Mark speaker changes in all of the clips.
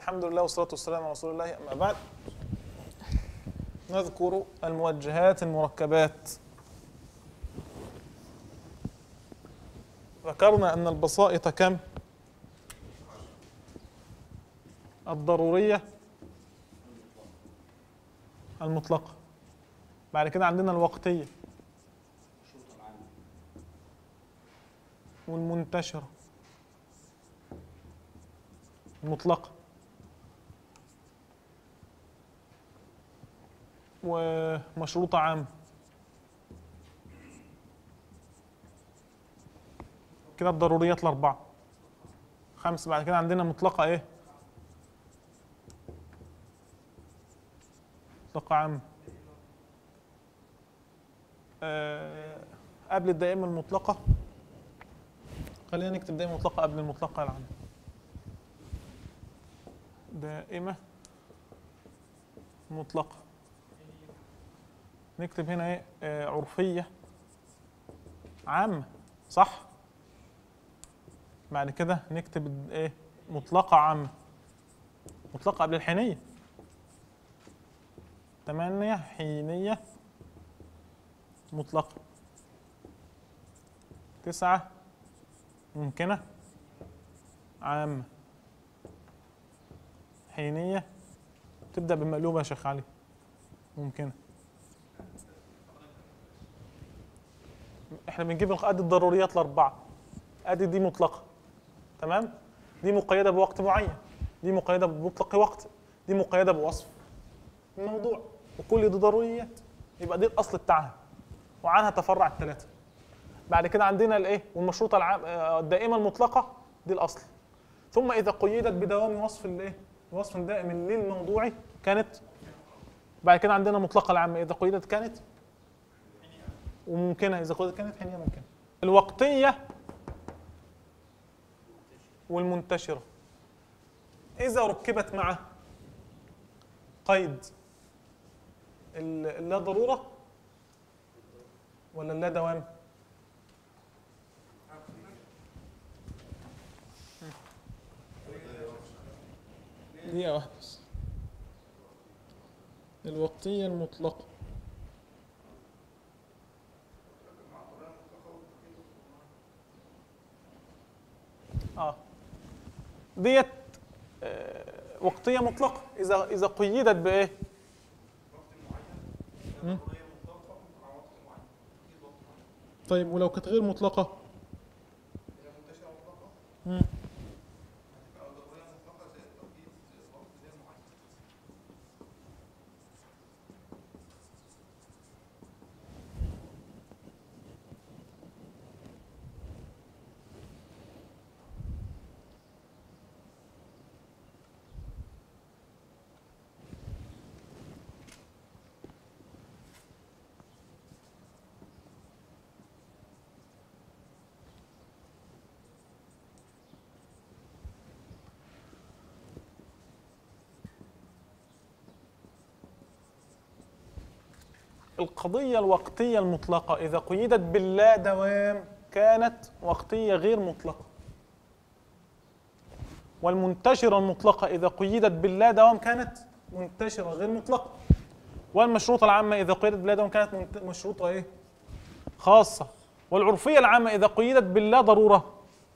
Speaker 1: الحمد لله والصلاة والسلام على رسول الله أما بعد نذكر الموجهات المركبات ذكرنا أن البسائط كم؟ الضرورية المطلقة بعد كده عندنا الوقتية والمنتشرة المطلقة ومشروطة عامة كده الضروريات الأربعة خمسة بعد كده عندنا مطلقة إيه؟ مطلقة عامة آه قبل الدائمة المطلقة خلينا نكتب دائمة مطلقة قبل المطلقة العامة دائمة مطلقة نكتب هنا ايه آه عرفية عامة صح بعد كده نكتب ايه مطلقة عامة مطلقة قبل الحينية تمانية حينية مطلقة تسعة ممكنة عامة حينية تبدأ بالمقلوبة يا شيخ علي ممكنة احنا بنجيب ادي الضروريات الأربعة ادي دي مطلقة تمام دي مقيدة بوقت معين دي مقيدة بمطلق وقت دي مقيدة بوصف الموضوع وكل دي ضروريات يبقى دي الأصل بتاعها وعنها تفرع الثلاثة بعد كده عندنا الايه والمشروطة العام الدائمة المطلقة دي الأصل ثم إذا قيدت بدوام وصف الايه وصف دائم للموضوع كانت بعد كده عندنا مطلقة العامة إذا قيدت كانت وممكنة إذا قيدت كانت حينية ممكنة الوقتية والمنتشرة إذا ركبت مع قيد اللا ضرورة ولا اللا دوام؟ دقيقة واحدة بس الوقتية المطلقة اه ديت آه وقتية مطلقة إذا إذا قيدت بإيه؟ مم. طيب ولو كانت غير مطلقة؟ مم. القضية الوقتية المطلقة إذا قيدت باللا دوام كانت وقتية غير مطلقة والمنتشرة المطلقة إذا قيدت باللا دوام كانت منتشرة غير مطلقة والمشروطة العامة إذا قيدت باللا دوام كانت مشروطة إيه؟ خاصة والعرفية العامة إذا قيدت باللا ضرورة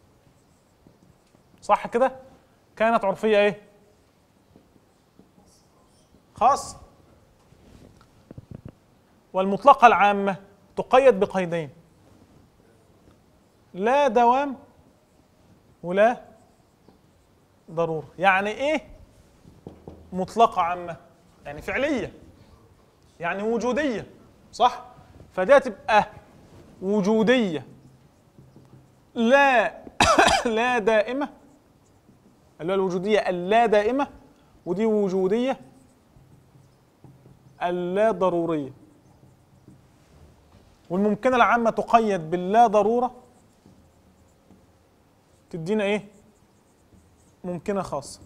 Speaker 1: صح كده؟ كانت عرفية إيه؟ خاصة والمطلقة العامة تقيد بقيدين لا دوام ولا ضرورة يعني ايه مطلقة عامة يعني فعلية يعني وجودية صح فدي تبقى وجودية لا لا دائمة اللي هو الوجودية اللا دائمة ودي وجودية اللا ضرورية والممكنة العامة تقيد باللا ضرورة تدينا ايه؟ ممكنة خاصة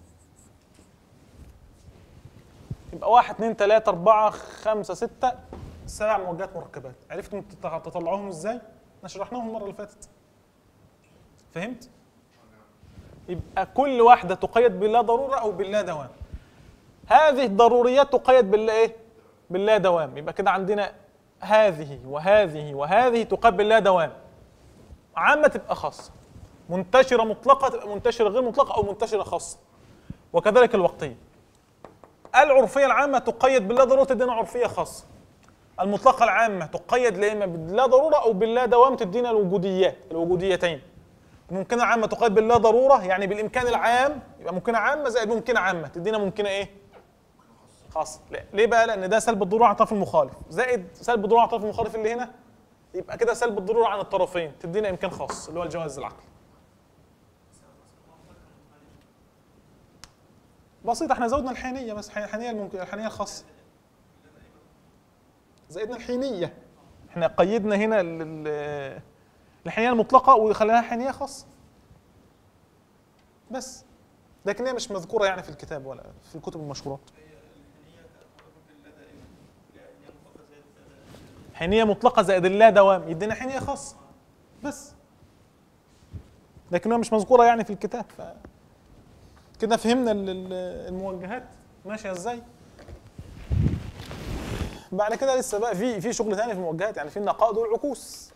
Speaker 1: يبقى واحد اتنين تلاتة أربعة خمسة ستة سبع موجات مركبات عرفتوا تطلعوهم ازاي؟ احنا شرحناهم المرة اللي فاتت فهمت؟ يبقى كل واحده تقيد باللا ضروره او باللا دوام هذه الضروريات تقيد باللا ايه باللا دوام يبقى كده عندنا هذه وهذه وهذه تقيد باللا دوام عامه تبقى خاصه منتشره مطلقه تبقى منتشره غير مطلقه او منتشره خاصه وكذلك الوقتيه العرفيه العامه تقيد باللا ضروره تدينا عرفيه خاصه المطلقه العامه تقيد لا اما باللا ضروره او باللا دوام تدينا الوجوديات الوجوديتين ممكنة عامة تقيد باللا ضرورة يعني بالإمكان العام يبقى ممكنة عامة زائد ممكنة عامة تدينا ممكنة إيه؟ خاصة ليه بقى؟ لأن ده سلب الضرورة عن الطرف المخالف زائد سلب الضرورة عن الطرف المخالف اللي هنا يبقى كده سلب الضرورة عن الطرفين تدينا إمكان خاص اللي هو الجواز العقلي بسيطة احنا زودنا الحينية بس الحينية الممكن الحينية الخاصة زائدنا الحينية احنا قيدنا هنا الحينية المطلقة وخليناها حينية خاصة بس لكن هي مش مذكورة يعني في الكتاب ولا في الكتب المشهورات حينية مطلقة زائد اللا دوام يدينا حينية خاصة بس لكنها مش مذكورة يعني في الكتاب ف كده فهمنا الموجهات ماشية ازاي بعد كده لسه بقى في في شغل ثاني في الموجهات يعني في النقائض والعكوس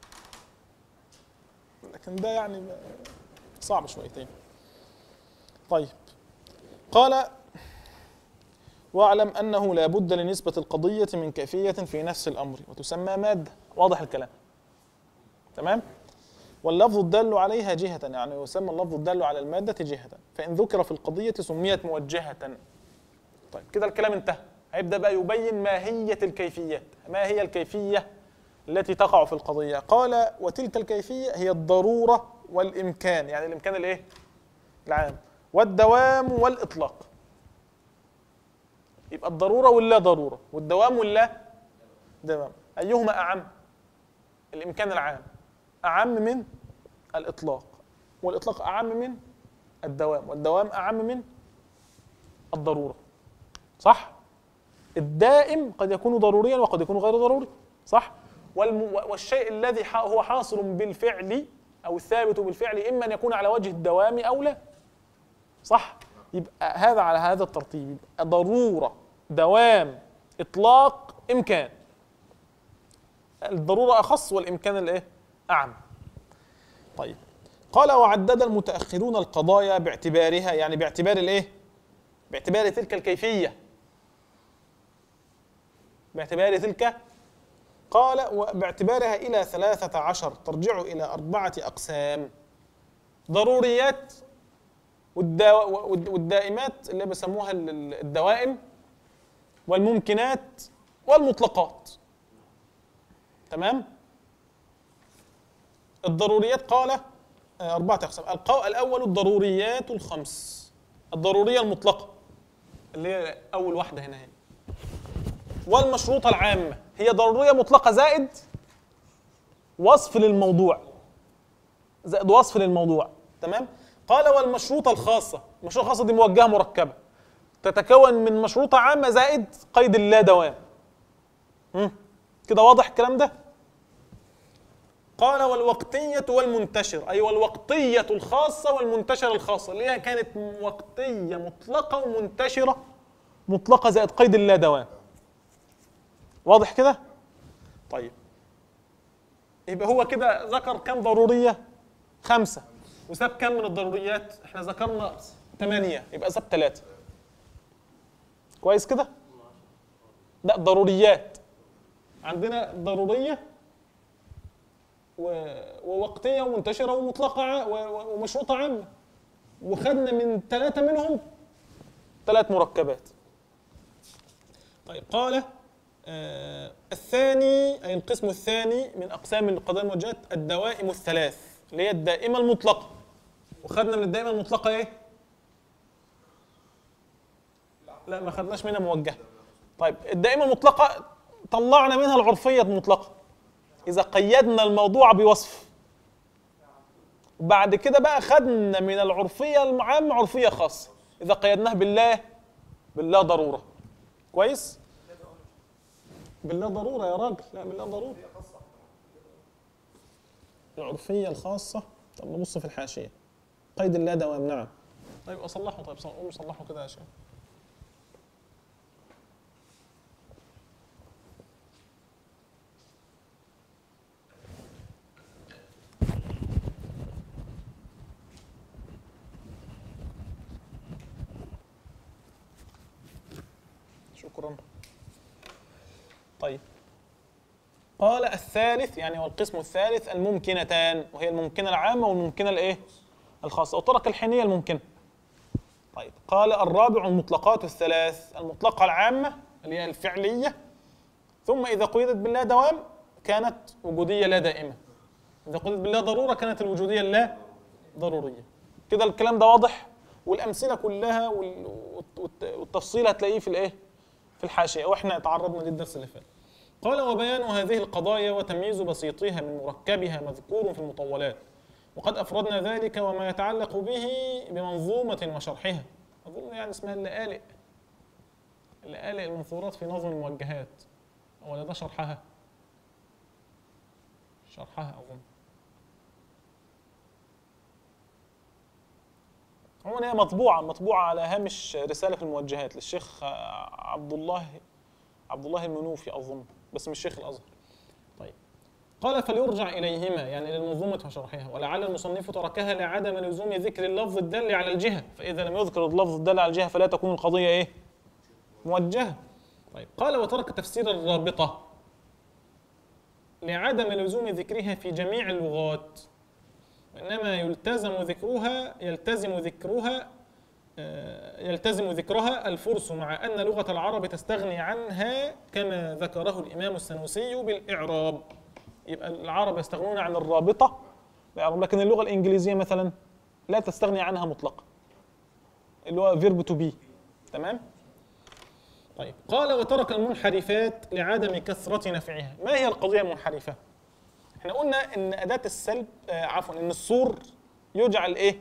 Speaker 1: لكن ده يعني صعب شويتين طيب قال واعلم انه لا بد لنسبة القضية من كيفية في نفس الامر وتسمى مادة واضح الكلام تمام واللفظ الدال عليها جهة يعني يسمى اللفظ الدال على المادة جهة فإن ذكر في القضية سميت موجهة طيب كده الكلام انتهى هيبدأ بقى يبين ماهية الكيفيات ما هي الكيفية التي تقع في القضية قال وتلك الكيفية هي الضرورة والإمكان يعني الإمكان الإيه؟ العام والدوام والإطلاق يبقى الضرورة واللا ضرورة والدوام واللا دوام أيهما أعم؟ الإمكان العام أعم من الإطلاق والإطلاق أعم من الدوام والدوام أعم من الضرورة صح؟ الدائم قد يكون ضروريا وقد يكون غير ضروري صح؟ والشيء الذي هو حاصل بالفعل أو الثابت بالفعل إما أن يكون على وجه الدوام أو لا صح؟ يبقى هذا على هذا الترتيب يبقى ضرورة دوام إطلاق إمكان الضرورة أخص والإمكان الإيه؟ أعم طيب قال وعدد المتأخرون القضايا باعتبارها يعني باعتبار الإيه؟ باعتبار تلك الكيفية باعتبار تلك قال باعتبارها إلى ثلاثة عشر ترجع إلى أربعة أقسام ضروريات والدائمات اللي بيسموها الدوائم والممكنات والمطلقات تمام الضروريات قال آه، أربعة أقسام الأول الضروريات الخمس الضرورية المطلقة اللي هي أول واحدة هنا هي والمشروطة العامة هي ضرورية مطلقة زائد وصف للموضوع زائد وصف للموضوع تمام قال والمشروطة الخاصة المشروطة الخاصة دي موجهة مركبة تتكون من مشروطة عامة زائد قيد اللا دوام كده واضح الكلام ده قال والوقتية والمنتشر أي والوقتية الخاصة والمنتشرة الخاصة اللي هي كانت وقتية مطلقة ومنتشرة مطلقة زائد قيد اللا دوام واضح كده؟ طيب يبقى هو كده ذكر كم ضرورية؟ خمسة وساب كم من الضروريات؟ احنا ذكرنا ثمانية يبقى ساب ثلاثة كويس كده؟ لا ضروريات عندنا ضرورية ووقتيه ومنتشره ومطلقه ومشروطه عامه وخدنا من ثلاثه منهم ثلاث مركبات طيب قال آه الثاني أي القسم الثاني من أقسام القضايا الموجهات الدوائم الثلاث اللي هي الدائمة المطلقة وخدنا من الدائمة المطلقة إيه؟ لا ما خدناش منها موجهة طيب الدائمة المطلقة طلعنا منها العرفية المطلقة إذا قيدنا الموضوع بوصف وبعد كده بقى خدنا من العرفية العامة عرفية خاصة إذا قيدناه بالله بالله ضرورة كويس؟ بالله ضرورة يا راجل لا بالله ضرورة العرفية الخاصة طب نبص في الحاشية قيد اللا دوام نعم طيب اصلحه طيب صل- قوم صلحه كده يا شيخ شكرا طيب قال الثالث يعني هو القسم الثالث الممكنتان وهي الممكنة العامة والممكنة الايه؟ الخاصة وترك الحينية الممكنة. طيب قال الرابع المطلقات الثلاث المطلقة العامة اللي هي الفعلية ثم إذا قيدت بالله دوام كانت وجودية لا دائمة. إذا قيدت بالله ضرورة كانت الوجودية اللا ضرورية. كده الكلام ده واضح والأمثلة كلها وال- والت- والتفصيل هتلاقيه في الايه؟ في الحاشية واحنا تعرضنا ليه الدرس اللي فات. قال وبيان هذه القضايا وتمييز بسيطها من مركبها مذكور في المطولات وقد أفردنا ذلك وما يتعلق به بمنظومة وشرحها أظن يعني اسمها اللآلئ اللآلئ المنثورات في نظم الموجهات ولا ده شرحها شرحها أظن عموما هي مطبوعة مطبوعة على هامش رسالة في الموجهات للشيخ آه، عبد الله عبد الله المنوفي أظن بس مش شيخ الأزهر طيب قال فليرجع إليهما يعني للمنظومة وشرحها ولعل المصنف تركها لعدم لزوم ذكر اللفظ الدال على الجهة فإذا لم يذكر اللفظ الدال على الجهة فلا تكون القضية إيه موجهة طيب قال وترك تفسير الرابطة لعدم لزوم ذكرها في جميع اللغات وإنما يلتزم ذكرها يلتزم ذكرها آه، يلتزم ذكرها الفرس مع أن لغة العرب تستغني عنها كما ذكره الإمام السنوسي بالإعراب يبقى العرب يستغنون عن الرابطة بالإعراب لكن اللغة الإنجليزية مثلا لا تستغني عنها مطلقا اللي هو فيرب تو بي تمام طيب قال وترك المنحرفات لعدم كثرة نفعها ما هي القضية المنحرفة احنا قلنا ان أداة السلب آه عفوا ان الصور يجعل ايه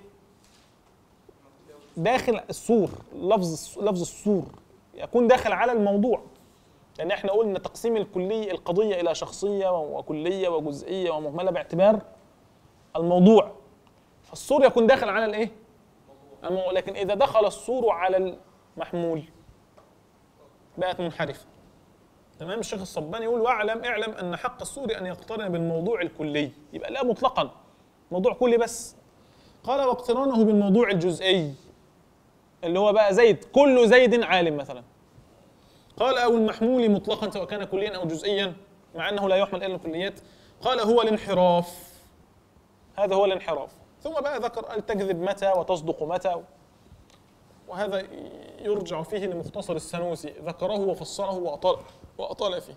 Speaker 1: داخل السور لفظ لفظ السور يكون داخل على الموضوع لان احنا قلنا تقسيم الكلي القضيه الى شخصيه وكليه وجزئيه ومهمله باعتبار الموضوع فالسور يكون داخل على الايه الموضوع لكن اذا دخل السور على المحمول بقت منحرفه تمام الشيخ الصباني يقول واعلم اعلم ان حق السور ان يقترن بالموضوع الكلي يبقى لا مطلقا موضوع كلي بس قال واقترانه بالموضوع الجزئي اللي هو بقى زيد كل زيد عالم مثلا قال او المحمول مطلقا سواء كان كليا او جزئيا مع انه لا يحمل الا الكليات قال هو الانحراف هذا هو الانحراف ثم بقى ذكر قال تكذب متى وتصدق متى وهذا يرجع فيه لمختصر السنوسي ذكره وفسره واطال واطال فيه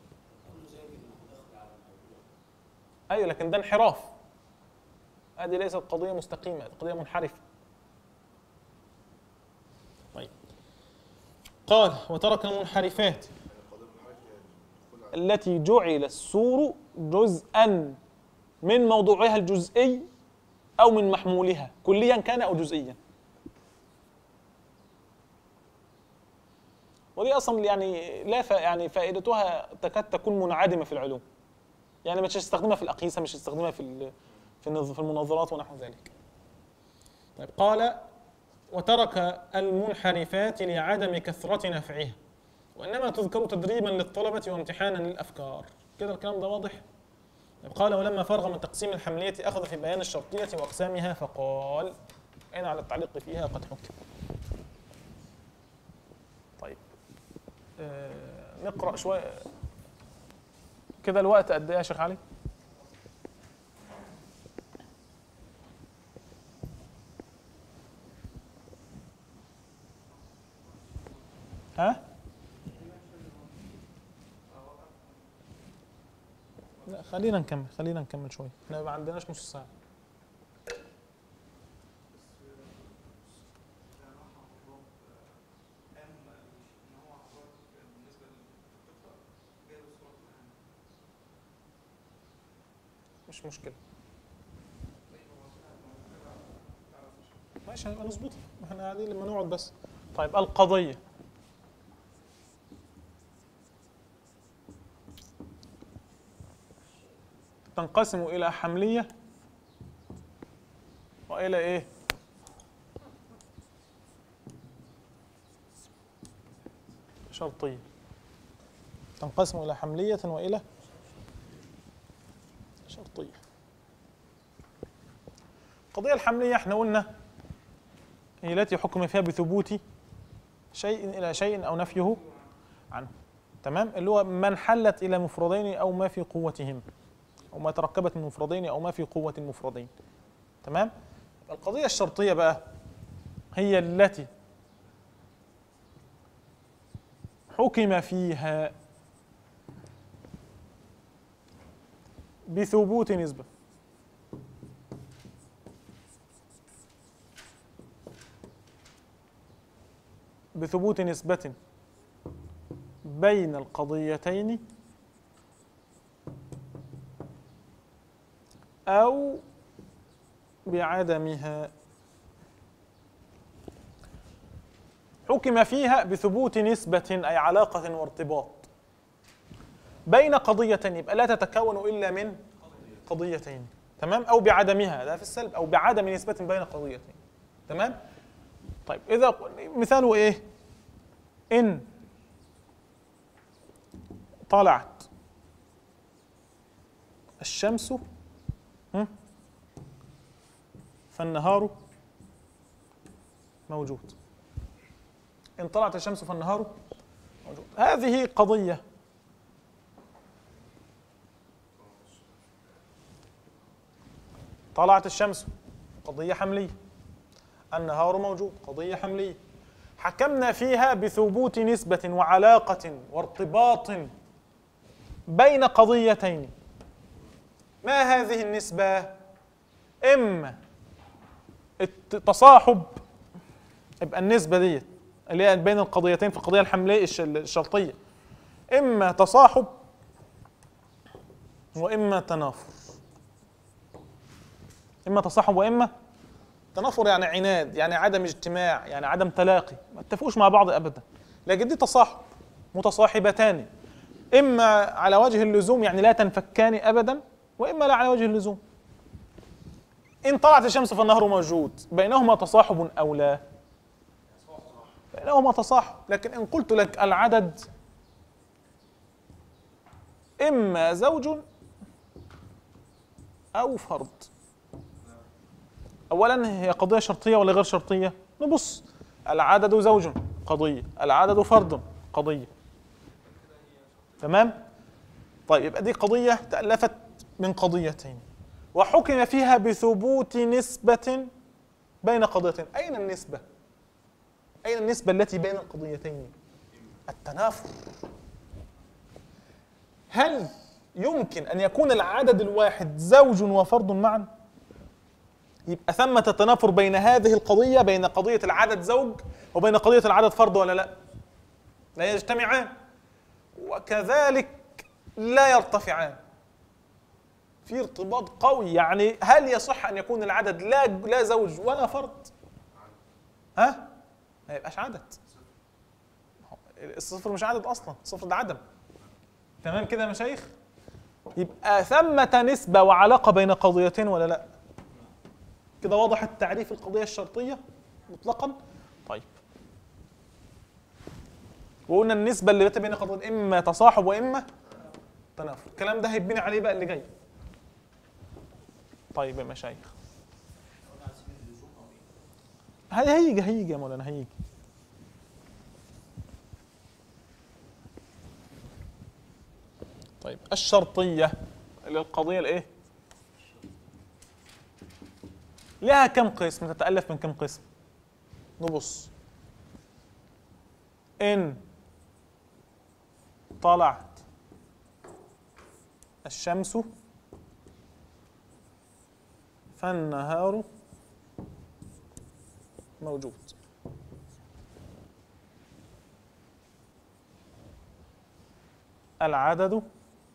Speaker 1: ايوه لكن ده انحراف هذه ليست قضيه مستقيمه هذه قضيه منحرفه طيب قال وترك المنحرفات التي جعل السور جزءا من موضوعها الجزئي او من محمولها كليا كان او جزئيا ودي اصلا يعني لا ف... يعني فائدتها تكاد تكون منعدمه في العلوم يعني مش هتستخدمها في الاقيسه مش هتستخدمها في ال... في النظ- في المناظرات ونحو ذلك طيب قال وترك المنحرفات لعدم كثرة نفعها وإنما تذكر تدريبا للطلبة وامتحانا للأفكار كده الكلام ده واضح طيب قال ولما فرغ من تقسيم الحملية أخذ في بيان الشرطية وأقسامها فقال أين على التعليق فيها قد حكم طيب آه نقرأ شوية كده الوقت قد إيه يا شيخ علي؟ ها؟ لا خلينا نكمل خلينا نكمل شوية احنا ما عندناش نص ساعة مش مشكلة ماشي هنبقى نظبطها احنا قاعدين لما نقعد بس طيب القضية تنقسم إلى حملية وإلى إيه؟ شرطية تنقسم إلى حملية وإلى شرطية القضية الحملية احنا قلنا هي التي حكم فيها بثبوت شيء إلى شيء أو نفيه عنه تمام اللي هو ما انحلت إلى مفردين أو ما في قوتهم أو ما تركبت من مفردين أو ما في قوة المفردين تمام القضية الشرطية بقى هي التي حكم فيها بثبوت نسبة بثبوت نسبة بين القضيتين أو بعدمها حكم فيها بثبوت نسبة أي علاقة وارتباط بين قضيتين يبقى لا تتكون إلا من قضيتين تمام أو بعدمها ده في السلب أو بعدم نسبة بين قضيتين تمام طيب إذا مثاله إيه إن طلعت الشمس هم؟ فالنهار موجود إن طلعت الشمس فالنهار موجود هذه قضية طلعت الشمس قضية حملية النهار موجود قضية حملية حكمنا فيها بثبوت نسبة وعلاقة وارتباط بين قضيتين ما هذه النسبة؟ إما التصاحب يبقى النسبة دي اللي هي بين القضيتين في القضية الحملية الشرطية إما تصاحب وإما تنافر إما تصاحب وإما تنافر يعني عناد يعني عدم اجتماع يعني عدم تلاقي ما اتفقوش مع بعض أبدا لكن دي تصاحب متصاحبتان إما على وجه اللزوم يعني لا تنفكان أبدا وإما لا على وجه اللزوم إن طلعت الشمس فالنهر موجود بينهما تصاحب أو لا بينهما تصاحب لكن إن قلت لك العدد إما زوج أو فرد أولا هي قضية شرطية ولا غير شرطية نبص العدد زوج قضية العدد فرد قضية تمام طيب يبقى دي قضية تألفت من قضيتين وحكم فيها بثبوت نسبة بين قضيتين أين النسبة؟ أين النسبة التي بين القضيتين؟ التنافر هل يمكن أن يكون العدد الواحد زوج وفرد معا؟ يبقى ثمة تنافر بين هذه القضية بين قضية العدد زوج وبين قضية العدد فرد ولا لا؟ لا يجتمعان وكذلك لا يرتفعان في ارتباط قوي يعني هل يصح ان يكون العدد لا لا زوج ولا فرد ها ما يبقاش عدد الصفر مش عدد اصلا الصفر ده عدم تمام كده يا مشايخ يبقى ثمة نسبة وعلاقة بين قضيتين ولا لا كده واضح التعريف القضية الشرطية مطلقا طيب وقلنا النسبة اللي بين قضيتين إما تصاحب وإما تنافر الكلام ده هيبني عليه بقى اللي جاي طيب يا مشايخ هي هيجي هيجي يا مولانا هيجي طيب الشرطية اللي القضية الايه؟ لها كم قسم تتألف من كم قسم؟ نبص إن طلعت الشمس فالنهار موجود العدد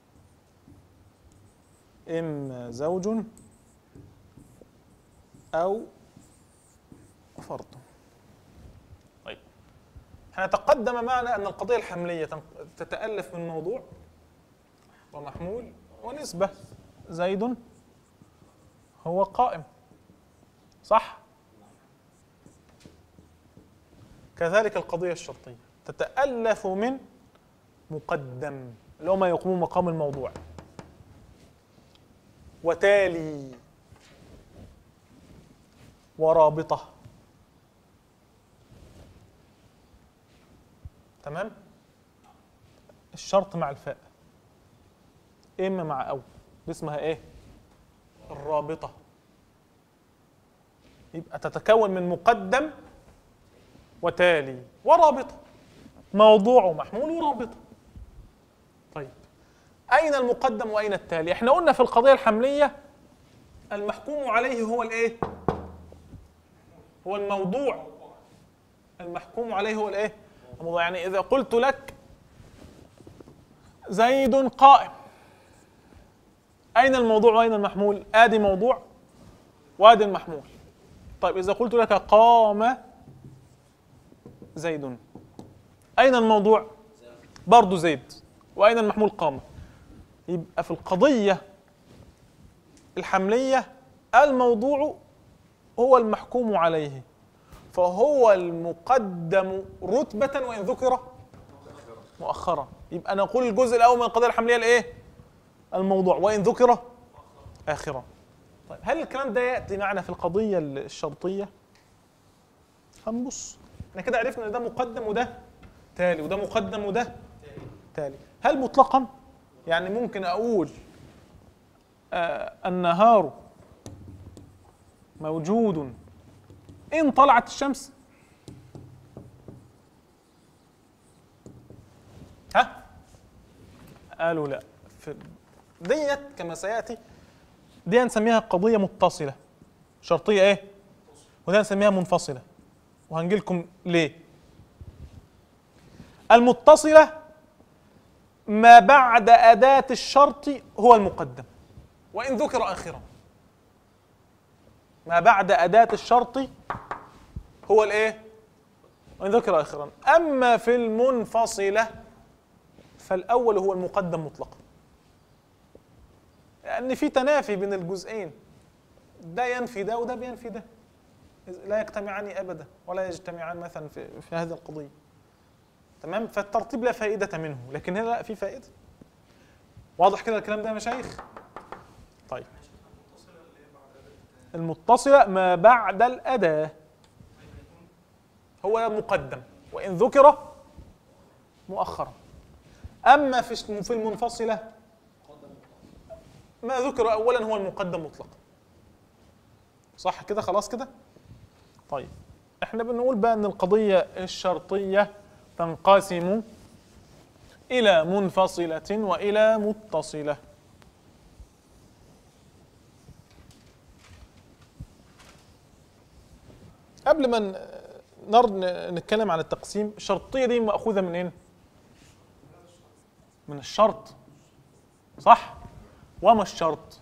Speaker 1: إما زوج أو فرد طيب احنا تقدم معنا أن القضية الحملية تتألف من موضوع ومحمول ونسبة زيد هو قائم صح كذلك القضية الشرطية تتألف من مقدم اللي هو ما يقوم مقام الموضوع وتالي ورابطة تمام الشرط مع الفاء اما مع او دي اسمها ايه الرابطة يبقى تتكون من مقدم وتالي ورابطة موضوع ومحمول ورابطة طيب أين المقدم وأين التالي؟ احنا قلنا في القضية الحملية المحكوم عليه هو الايه؟ هو الموضوع المحكوم عليه هو الايه؟ الموضوع يعني إذا قلت لك زيد قائم أين الموضوع وأين المحمول؟ آدي موضوع وآدي المحمول طيب إذا قلت لك قام زيد أين الموضوع؟ برضو زيد وأين المحمول قام؟ يبقى في القضية الحملية الموضوع هو المحكوم عليه فهو المقدم رتبة وإن ذكر مؤخرا يبقى نقول الجزء الأول من القضية الحملية الإيه؟ الموضوع وإن ذكر آخرا طيب هل الكلام ده يأتي معنا في القضية الشرطية؟ هنبص احنا كده عرفنا ان ده مقدم وده تالي وده مقدم وده تالي هل مطلقا يعني ممكن اقول آه النهار موجود ان طلعت الشمس ها قالوا لا في ديت كما سياتي دي هنسميها قضيه متصله شرطيه ايه وده هنسميها منفصله وهنجي لكم ليه المتصله ما بعد اداه الشرط هو المقدم وان ذكر اخرا ما بعد اداه الشرط هو الايه وان ذكر اخرا اما في المنفصله فالاول هو المقدم مطلقا لان في تنافي بين الجزئين ده ينفي ده وده بينفي ده لا يجتمعان ابدا ولا يجتمعان مثلا في, في هذه القضيه تمام فالترتيب لا فائده منه لكن هنا لا في فائده واضح كده الكلام ده يا مشايخ طيب المتصله ما بعد الاداه هو مقدم وان ذكر مؤخرا اما في في المنفصله ما ذكر اولا هو المقدم مطلقا صح كده خلاص كده طيب احنا بنقول بقى ان القضيه الشرطيه تنقسم الى منفصله والى متصله قبل ما نرد نتكلم عن التقسيم الشرطيه دي ماخوذه من ايه من الشرط صح وما الشرط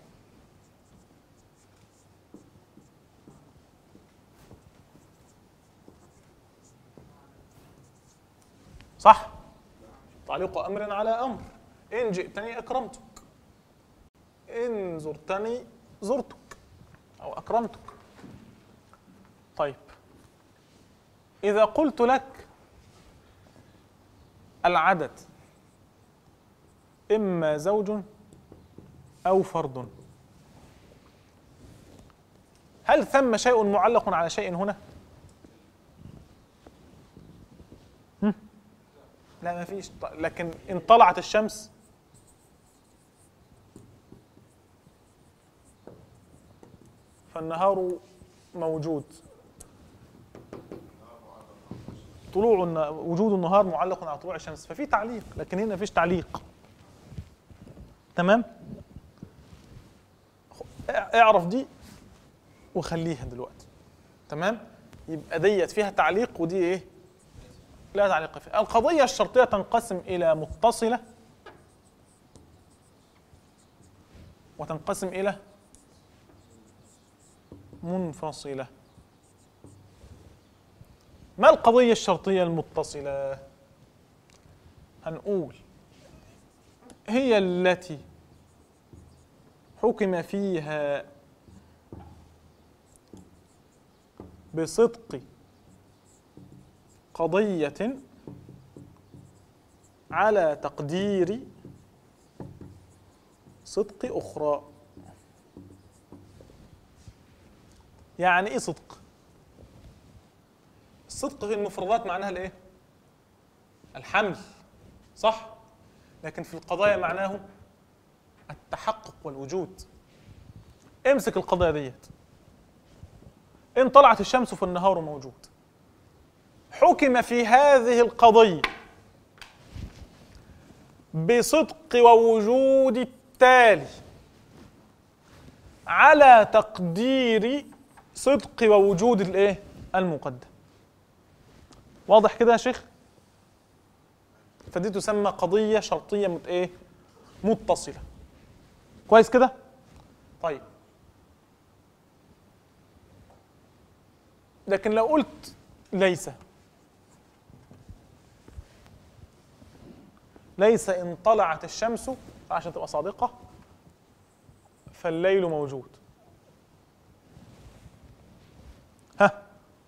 Speaker 1: صح تعليق امر على امر ان جئتني اكرمتك ان زرتني زرتك او اكرمتك طيب اذا قلت لك العدد اما زوج او فرد هل ثم شيء معلق على شيء هنا لا ما فيش لكن ان طلعت الشمس فالنهار موجود طلوع وجود النهار معلق على طلوع الشمس ففي تعليق لكن هنا فيش تعليق تمام اعرف دي وخليها دلوقتي تمام يبقى ديت فيها تعليق ودي ايه لا تعليق فيها القضية الشرطية تنقسم إلى متصلة وتنقسم إلى منفصلة ما القضية الشرطية المتصلة؟ هنقول هي التي حكم فيها بصدق قضية على تقدير صدق أخرى يعني إيه صدق؟ الصدق في المفردات معناها الإيه؟ الحمل صح؟ لكن في القضايا معناه التحقق والوجود امسك القضية ديت إن طلعت الشمس فالنهار موجود حكم في هذه القضية بصدق ووجود التالي على تقدير صدق ووجود الايه المقدم واضح كده يا شيخ فدي تسمى قضية شرطية مت ايه متصلة كويس كده طيب لكن لو قلت ليس ليس إن طلعت الشمس عشان تبقى صادقة فالليل موجود ها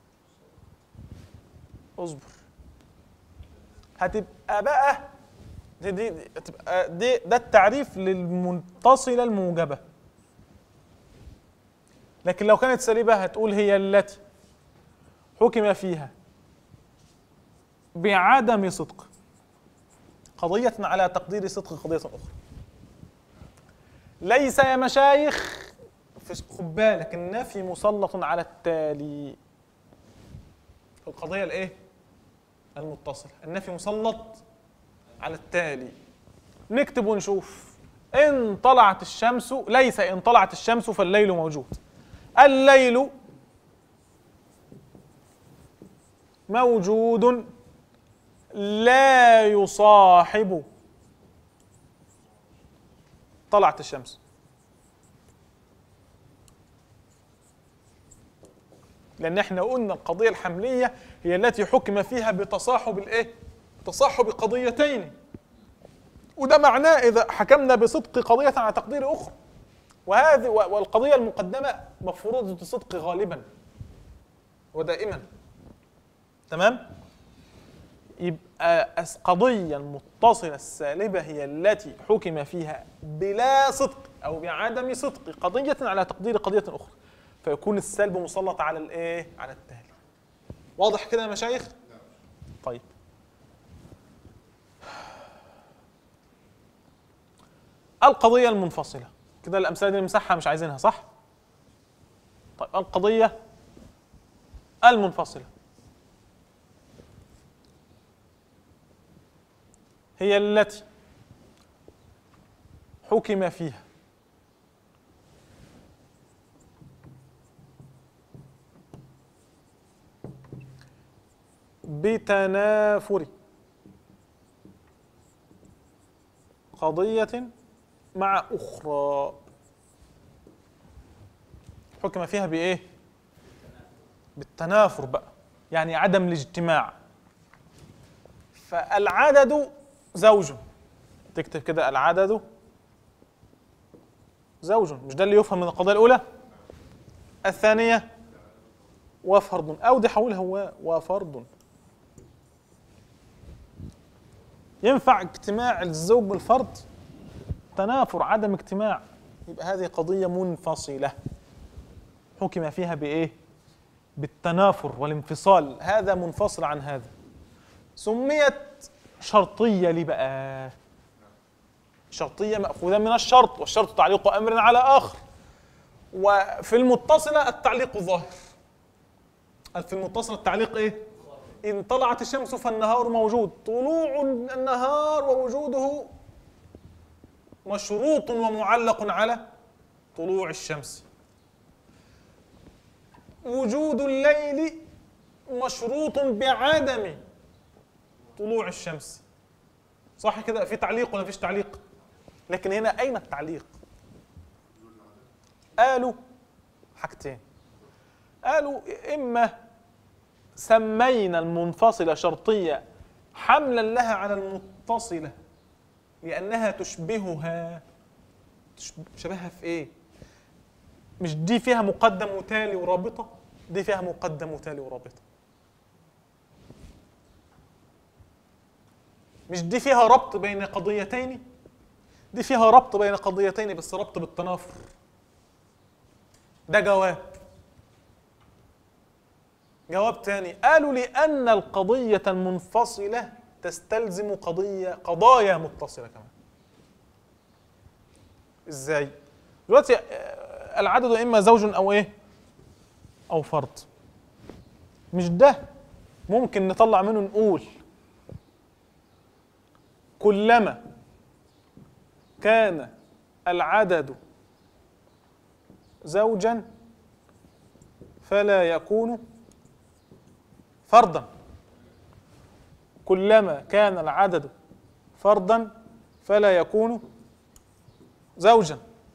Speaker 1: اصبر هتبقى بقى دي دي دي- هتبقى دي ده التعريف للمتصلة الموجبة لكن لو كانت سالبة هتقول هي التي حكم فيها بعدم صدق قضية على تقدير صدق قضية أخرى ليس يا مشايخ في خد بالك النفي مسلط على التالي القضية الايه؟ المتصلة النفي مسلط على التالي نكتب ونشوف إن طلعت الشمس ليس إن طلعت الشمس فالليل موجود الليل موجود لا يصاحب طلعت الشمس لان احنا قلنا القضيه الحمليه هي التي حكم فيها بتصاحب الايه تصاحب قضيتين وده معناه اذا حكمنا بصدق قضيه على تقدير اخرى وهذه والقضيه المقدمه مفروضه الصدق غالبا ودائما تمام يبقى القضية المتصلة السالبة هي التي حكم فيها بلا صدق أو بعدم صدق قضية على تقدير قضية أخرى فيكون السلب مسلط على الإيه؟ على التالي واضح كده يا مشايخ؟ طيب القضية المنفصلة كده الأمثلة دي نمسحها مش عايزينها صح؟ طيب القضية المنفصلة هي التي حكم فيها بتنافر قضية مع أخرى حكم فيها بإيه؟ بالتنافر بقى يعني عدم الاجتماع فالعدد زوج تكتب كده العدد زوج مش ده اللي يفهم من القضية الأولى الثانية وفرض أو دي حولها هو وفرض ينفع اجتماع الزوج بالفرد تنافر عدم اجتماع يبقى هذه قضية منفصلة حكم فيها بإيه؟ بالتنافر والانفصال هذا منفصل عن هذا سميت شرطية ليه بقى؟ شرطية مأخوذة من الشرط والشرط تعليق أمر على آخر وفي المتصلة التعليق ظاهر في المتصلة التعليق إيه؟ إن طلعت الشمس فالنهار موجود طلوع النهار ووجوده مشروط ومعلق على طلوع الشمس وجود الليل مشروط بعدم طلوع الشمس صح كده في تعليق ولا فيش تعليق لكن هنا اين التعليق قالوا حاجتين قالوا اما سمينا المنفصله شرطيه حملا لها على المتصله لانها تشبهها تشبهها في ايه مش دي فيها مقدم وتالي ورابطه دي فيها مقدم وتالي ورابطه مش دي فيها ربط بين قضيتين دي فيها ربط بين قضيتين بس ربط بالتنافر ده جواب جواب تاني قالوا لأن القضية المنفصلة تستلزم قضية قضايا متصلة كمان ازاي دلوقتي آه، العدد اما زوج او ايه او فرد مش ده ممكن نطلع منه نقول كلما كان العدد زوجا فلا يكون فردا كلما كان العدد فردا فلا يكون زوجا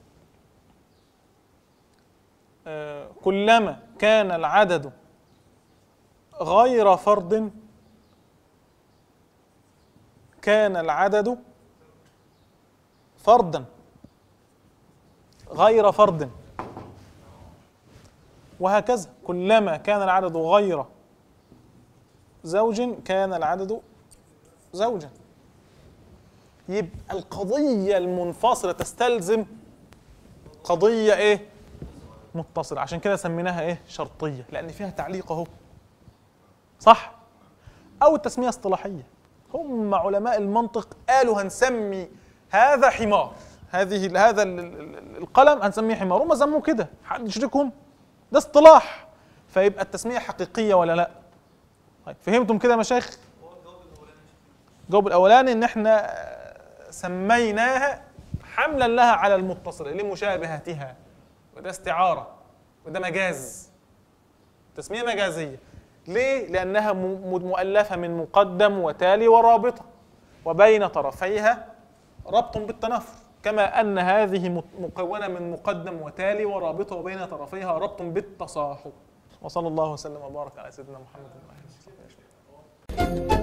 Speaker 1: آه، كلما كان العدد غير فرد كان العدد فردا غير فرد وهكذا كلما كان العدد غير زوج كان العدد زوجا يبقى القضية المنفصلة تستلزم قضية ايه؟ متصلة عشان كده سميناها ايه؟ شرطية لأن فيها تعليق اهو صح؟ أو التسمية اصطلاحية هم علماء المنطق قالوا هنسمي هذا حمار هذه هذا ال- ال- ال- القلم هنسميه حمار هم سموه كده حد يشركهم ده اصطلاح فيبقى التسمية حقيقية ولا لا؟ طيب فهمتم كده يا مشايخ؟ الجواب الاولاني ان احنا آه، سميناها حملا لها على المتصله لمشابهتها وده استعاره وده مجاز تسميه مجازيه ليه لانها م- م- مؤلفه من مقدم وتالي ورابطه وبين طرفيها ربط بالتنافر كما ان هذه مت- مكونه من مقدم وتالي ورابطه وبين طرفيها ربط بالتصاحب وصلى الله وسلم وبارك على سيدنا محمد وعلى اله وصحبه أجمعين.